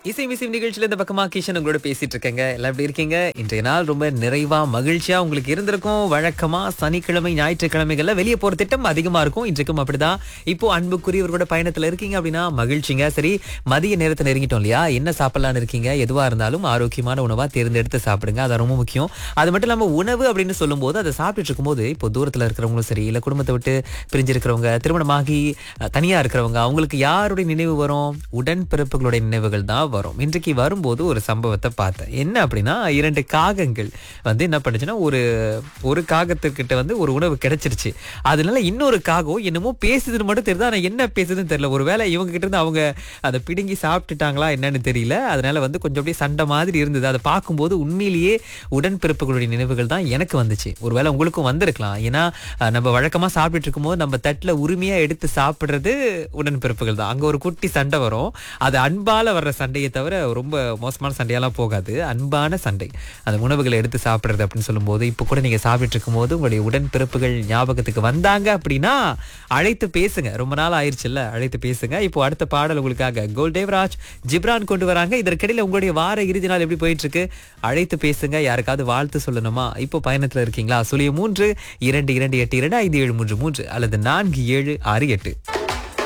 இசை மிசை நிகழ்ச்சியில இந்த பக்கமா கிஷன் உங்களோட பேசிட்டு இருக்கேங்க எல்லாம் எப்படி இருக்கீங்க இன்றைய நாள் ரொம்ப நிறைவா மகிழ்ச்சியா உங்களுக்கு இருந்திருக்கும் வழக்கமா சனிக்கிழமை ஞாயிற்றுக்கிழமைகள்ல வெளியே போற திட்டம் அதிகமா இருக்கும் இன்றைக்கும் அப்படிதான் இப்போ அன்புக்குரியவர்களோட பயணத்துல இருக்கீங்க அப்படின்னா மகிழ்ச்சிங்க சரி மதிய நேரத்தை நெருங்கிட்டோம் இல்லையா என்ன சாப்பிடலாம்னு இருக்கீங்க எதுவா இருந்தாலும் ஆரோக்கியமான உணவா தேர்ந்தெடுத்து சாப்பிடுங்க அது ரொம்ப முக்கியம் அது மட்டும் இல்லாம உணவு அப்படின்னு சொல்லும்போது அதை சாப்பிட்டுட்டு இருக்கும்போது இப்போ தூரத்துல இருக்கிறவங்களும் சரி இல்ல குடும்பத்தை விட்டு பிரிஞ்சிருக்கிறவங்க திருமணமாகி அஹ், தனியா இருக்கிறவங்க அவங்களுக்கு யாருடைய நினைவு வரும் உடன்பிறப்புகளுடைய நினைவுகள் தான் வரும் இன்றைக்கு வரும்போது ஒரு சம்பவத்தை பார்த்தேன் என்ன அப்படின்னா இரண்டு காகங்கள் வந்து என்ன பண்ணுச்சுன்னா ஒரு ஒரு காகத்துக்கிட்ட வந்து ஒரு உணவு கிடைச்சிருச்சு அதனால இன்னொரு காகம் என்னமோ பேசுதுன்னு மட்டும் தெரியுது ஆனா என்ன பேசுதுன்னு தெரியல ஒருவேளை இவங்க கிட்ட இருந்து அவங்க அதை பிடுங்கி சாப்பிட்டுட்டாங்களா என்னன்னு தெரியல அதனால வந்து கொஞ்சம் அப்படியே சண்டை மாதிரி இருந்தது அதை பார்க்கும்போது உண்மையிலேயே உடன்பிறப்புகளுடைய நினைவுகள் தான் எனக்கு வந்துச்சு ஒருவேளை உங்களுக்கும் வந்திருக்கலாம் ஏன்னா அஹ், நம்ம வழக்கமா சாப்பிட்டுட்டு இருக்கும்போது நம்ம தட்டுல உரிமையா எடுத்து சாப்பிடுறது உடன்பிறப்புகள் தான் அங்க ஒரு குட்டி சண்டை வரும் அது அன்பால வர்ற சண்டையை தவிர ரொம்ப மோசமான சண்டையெல்லாம் போகாது அன்பான சண்டை அந்த உணவுகளை எடுத்து சாப்பிடுறது அப்படின்னு சொல்லும்போது இப்போ கூட நீங்க சாப்பிட்டு இருக்கும்போது உங்களுடைய உடன்பிறப்புகள் ஞாபகத்துக்கு வந்தாங்க அப்படின்னா அழைத்து பேசுங்க ரொம்ப நாள் ஆயிருச்சுல்ல அழைத்து பேசுங்க இப்போ அடுத்த பாடல் உங்களுக்காக கோல் தேவராஜ் ஜிப்ரான் கொண்டு வராங்க இதற்கிடையில உங்களுடைய வார இறுதி நாள் எப்படி போயிட்டு இருக்கு அழைத்து பேசுங்க யாருக்காவது வாழ்த்து சொல்லணுமா இப்போ பயணத்துல இருக்கீங்களா சுழிய மூன்று இரண்டு இரண்டு எட்டு இரண்டு ஐந்து ஏழு மூன்று மூன்று அல்லது நான்கு ஏழு ஆறு எட்டு